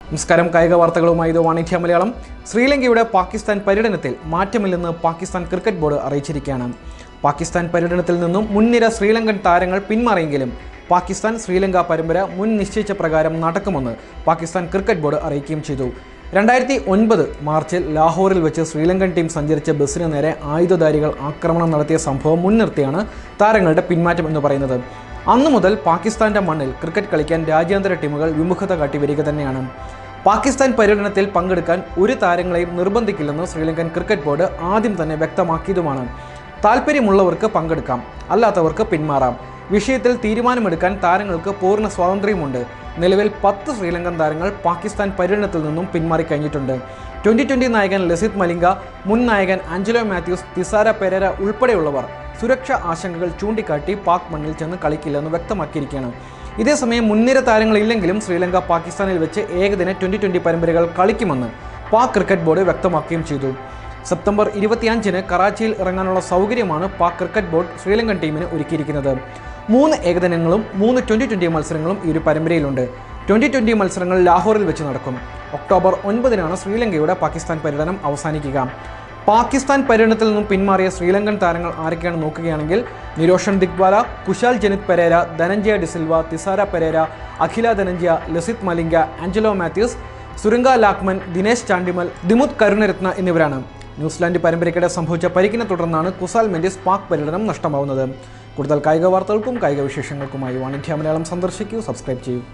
നമസ്കാരം കായിക വാർത്തകളുമായി ഇത് വാണിജ്യ മലയാളം ശ്രീലങ്കയുടെ പാകിസ്ഥാൻ പര്യടനത്തിൽ മാറ്റമില്ലെന്ന് പാകിസ്ഥാൻ ക്രിക്കറ്റ് ബോർഡ് അറിയിച്ചിരിക്കുകയാണ് പാകിസ്ഥാൻ പര്യടനത്തിൽ നിന്നും മുൻനിര ശ്രീലങ്കൻ താരങ്ങൾ പിന്മാറിയെങ്കിലും പാകിസ്ഥാൻ ശ്രീലങ്ക പരമ്പര മുൻ നിശ്ചയിച്ച പ്രകാരം നടക്കുമെന്ന് പാകിസ്ഥാൻ ക്രിക്കറ്റ് ബോർഡ് അറിയിക്കുകയും ചെയ്തു രണ്ടായിരത്തി ഒൻപത് മാർച്ചിൽ ലാഹോറിൽ വെച്ച് ശ്രീലങ്കൻ ടീം സഞ്ചരിച്ച ബസ്സിന് നേരെ ആയുധധാരികൾ ആക്രമണം നടത്തിയ സംഭവം മുൻനിർത്തിയാണ് താരങ്ങളുടെ പിന്മാറ്റം എന്ന് പറയുന്നത് അന്നു മുതൽ പാകിസ്ഥാന്റെ മണ്ണിൽ ക്രിക്കറ്റ് കളിക്കാൻ രാജ്യാന്തര ടീമുകൾ വിമുഖത കാട്ടി വരിക തന്നെയാണ് പാകിസ്ഥാൻ പര്യടനത്തിൽ പങ്കെടുക്കാൻ ഒരു താരങ്ങളെയും നിർബന്ധിക്കില്ലെന്ന് ശ്രീലങ്കൻ ക്രിക്കറ്റ് ബോർഡ് ആദ്യം തന്നെ വ്യക്തമാക്കിയതുമാണ് താല്പര്യമുള്ളവർക്ക് പങ്കെടുക്കാം അല്ലാത്തവർക്ക് പിന്മാറാം വിഷയത്തിൽ തീരുമാനമെടുക്കാൻ താരങ്ങൾക്ക് പൂർണ്ണ സ്വാതന്ത്ര്യമുണ്ട് നിലവിൽ പത്ത് ശ്രീലങ്കൻ താരങ്ങൾ പാകിസ്ഥാൻ പര്യടനത്തിൽ നിന്നും പിന്മാറിക്കഴിഞ്ഞിട്ടുണ്ട് ട്വൻ്റി ട്വൻ്റി നായകൻ ലസിത് മലിംഗ മുൻ നായകൻ ആഞ്ചലോ മാത്യൂസ് തിസാര പെരേര ഉൾപ്പെടെയുള്ളവർ സുരക്ഷാ ആശങ്കകൾ ചൂണ്ടിക്കാട്ടി പാക് മണ്ണിൽ ചെന്ന് കളിക്കില്ലെന്ന് വ്യക്തമാക്കിയിരിക്കുകയാണ് ഇതേസമയം മുൻനിര താരങ്ങളില്ലെങ്കിലും ശ്രീലങ്ക പാകിസ്ഥാനിൽ വെച്ച് ഏകദിന ട്വൻ്റി ട്വൻ്റി പരമ്പരകൾ കളിക്കുമെന്ന് പാക് ക്രിക്കറ്റ് ബോർഡ് വ്യക്തമാക്കുകയും ചെയ്തു സെപ്റ്റംബർ ഇരുപത്തിയഞ്ചിന് കറാച്ചിയിൽ ഇറങ്ങാനുള്ള സൗകര്യമാണ് പാക് ക്രിക്കറ്റ് ബോർഡ് ശ്രീലങ്കൻ ടീമിന് ഒരുക്കിയിരിക്കുന്നത് മൂന്ന് ഏകദിനങ്ങളും മൂന്ന് ട്വൻ്റി ട്വൻ്റി മത്സരങ്ങളും ഈ ഒരു പരമ്പരയിലുണ്ട് ട്വൻ്റി ട്വൻ്റി മത്സരങ്ങൾ ലാഹോറിൽ വെച്ച് നടക്കും ഒക്ടോബർ ഒൻപതിനാണ് ശ്രീലങ്കയുടെ പാകിസ്ഥാൻ പര്യടനം അവസാനിക്കുക പാകിസ്ഥാൻ പര്യടനത്തിൽ നിന്നും പിന്മാറിയ ശ്രീലങ്കൻ താരങ്ങൾ ആരൊക്കെയാണ് നോക്കുകയാണെങ്കിൽ നിരോഷൻ ദിഗ്വാല കുശാൽ ജനിത് പെരേര ധനഞ്ജയ ഡിസിൽവ തിസാര പെരേര അഖില ധനഞ്ജയ ലസിത് മലിംഗ ആഞ്ചലോ മാത്യൂസ് സുരംഗ ലാക്മൻ ദിനേശ് ചാണ്ടിമൽ ദിമുത് കരുണരത്ന എന്നിവരാണ് ന്യൂസിലാൻഡ് പരമ്പരയ്ക്കിടെ സംഭവിച്ച പരിക്കിനെ തുടർന്നാണ് കുസാൽ മെൻഡിസ് പാക് പര്യടനം നഷ്ടമാവുന്നത് കൂടുതൽ കായിക വാർത്തകൾക്കും കായിക വിശേഷങ്ങൾക്കുമായി വാണിജ്യ മലയാളം സന്ദർശിക്കൂ സബ്സ്ക്രൈബ് ചെയ്യൂ